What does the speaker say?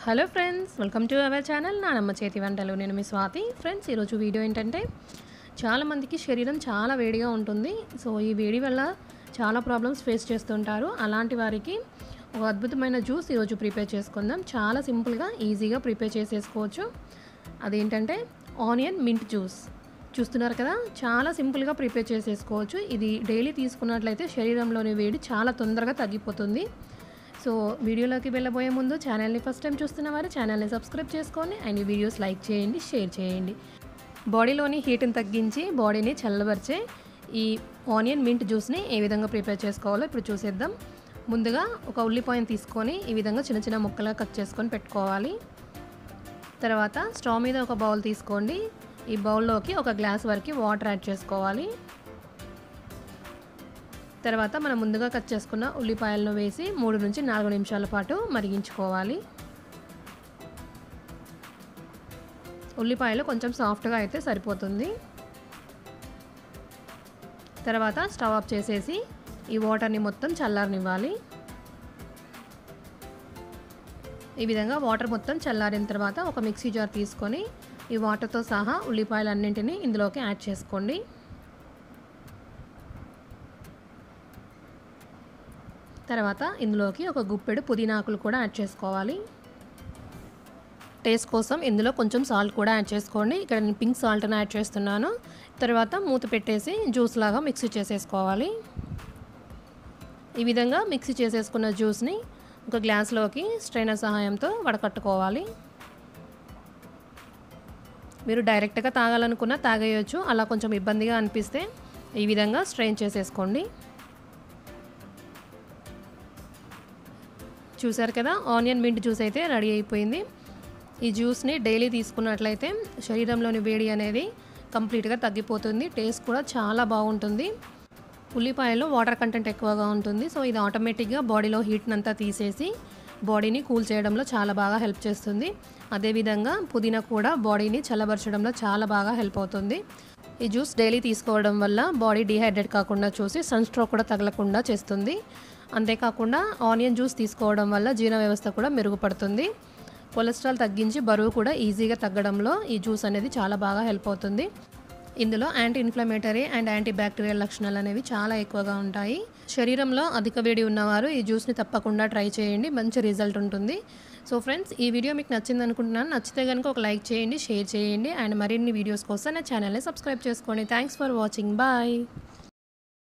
hello friends welcome to our channel నానమ్మ చేతి వంటలు నేను మీ స్వాతి ఫ్రెండ్స్ ఈరోజు వీడియో ఏంటంటే చాలామందికి శరీరం చాలా వేడిగా ఉంటుంది సో ఈ వేడి వల్ల చాలా ప్రాబ్లమ్స్ ఫేస్ చేస్తుంటారు అలాంటి వారికి ఒక అద్భుతమైన జ్యూస్ ఈరోజు ప్రిపేర్ చేసుకుందాం చాలా సింపుల్గా ఈజీగా ప్రిపేర్ చేసేసుకోవచ్చు అదేంటంటే ఆనియన్ మింట్ జ్యూస్ చూస్తున్నారు కదా చాలా సింపుల్గా ప్రిపేర్ చేసేసుకోవచ్చు ఇది డైలీ తీసుకున్నట్లయితే శరీరంలోని వేడి చాలా తొందరగా తగ్గిపోతుంది సో వీడియోలోకి వెళ్ళబోయే ముందు ఛానల్ని ఫస్ట్ టైం చూస్తున్న వారు ఛానల్ని సబ్స్క్రైబ్ చేసుకోండి అండ్ ఈ వీడియోస్ లైక్ చేయండి షేర్ చేయండి బాడీలోని హీట్ని తగ్గించి బాడీని చల్లబరిచే ఈ ఆనియన్ మింట్ జ్యూస్ని ఏ విధంగా ప్రిపేర్ చేసుకోవాలో ఇప్పుడు చూసేద్దాం ముందుగా ఒక ఉల్లిపాయను తీసుకొని ఈ విధంగా చిన్న చిన్న ముక్కలుగా కట్ చేసుకొని పెట్టుకోవాలి తర్వాత స్టవ్ మీద ఒక బౌల్ తీసుకోండి ఈ బౌల్లోకి ఒక గ్లాస్ వరకు వాటర్ యాడ్ చేసుకోవాలి తర్వాత మనం ముందుగా కట్ చేసుకున్న ఉల్లిపాయలను వేసి మూడు నుంచి నాలుగు నిమిషాల పాటు మరిగించుకోవాలి ఉల్లిపాయలు కొంచెం సాఫ్ట్గా అయితే సరిపోతుంది తర్వాత స్టవ్ ఆఫ్ చేసేసి ఈ వాటర్ని మొత్తం చల్లారనివ్వాలి ఈ విధంగా వాటర్ మొత్తం చల్లారిన తర్వాత ఒక మిక్సీ జార్ తీసుకొని ఈ వాటర్తో సహా ఉల్లిపాయలన్నింటినీ ఇందులోకి యాడ్ చేసుకోండి తర్వాత ఇందులోకి ఒక గుప్పెడు పుదీనాకులు కూడా యాడ్ చేసుకోవాలి టేస్ట్ కోసం ఇందులో కొంచెం సాల్ట్ కూడా యాడ్ చేసుకోండి ఇక్కడ నేను పింక్ సాల్ట్ని యాడ్ చేస్తున్నాను తర్వాత మూత పెట్టేసి జ్యూస్ లాగా మిక్సీ చేసేసుకోవాలి ఈ విధంగా మిక్సీ చేసేసుకున్న జ్యూస్ని ఒక గ్లాస్లోకి స్ట్రైనర్ సహాయంతో వడకట్టుకోవాలి మీరు డైరెక్ట్గా తాగాలనుకున్నా తాగేయచ్చు అలా కొంచెం ఇబ్బందిగా అనిపిస్తే ఈ విధంగా స్ట్రెయిన్ చేసేసుకోండి చూసారు కదా ఆనియన్ మింట్ జ్యూస్ అయితే రెడీ అయిపోయింది ఈ జ్యూస్ని డైలీ తీసుకున్నట్లయితే శరీరంలోని వేడి అనేది కంప్లీట్గా తగ్గిపోతుంది టేస్ట్ కూడా చాలా బాగుంటుంది ఉల్లిపాయలో వాటర్ కంటెంట్ ఎక్కువగా ఉంటుంది సో ఇది ఆటోమేటిక్గా బాడీలో హీట్ని అంతా తీసేసి బాడీని కూల్ చేయడంలో చాలా బాగా హెల్ప్ చేస్తుంది అదేవిధంగా పుదీనా కూడా బాడీని చల్లబరచడంలో చాలా బాగా హెల్ప్ అవుతుంది ఈ జ్యూస్ డైలీ తీసుకోవడం వల్ల బాడీ డీహైడ్రేట్ కాకుండా చూసి సన్ స్ట్రోక్ కూడా తగలకుండా చేస్తుంది అంతేకాకుండా ఆనియన్ జ్యూస్ తీసుకోవడం వల్ల జీర్ణ వ్యవస్థ కూడా మెరుగుపడుతుంది కొలెస్ట్రాల్ తగ్గించి బరువు కూడా ఈజీగా తగ్గడంలో ఈ జ్యూస్ అనేది చాలా బాగా హెల్ప్ అవుతుంది ఇందులో anti inflammatory and anti bacterial లక్షణాలు అనేవి చాలా ఎక్కువగా ఉంటాయి శరీరంలో అధిక వేడి ఉన్నవారు ఈ జ్యూస్ని తప్పకుండా ట్రై చేయండి మంచి రిజల్ట్ ఉంటుంది సో ఫ్రెండ్స్ ఈ వీడియో మీకు నచ్చింది అనుకుంటున్నాను నచ్చితే కనుక ఒక లైక్ చేయండి షేర్ చేయండి అండ్ మరిన్ని వీడియోస్ కోసం నా ఛానల్ని సబ్స్క్రైబ్ చేసుకోండి థ్యాంక్స్ ఫర్ వాచింగ్ బాయ్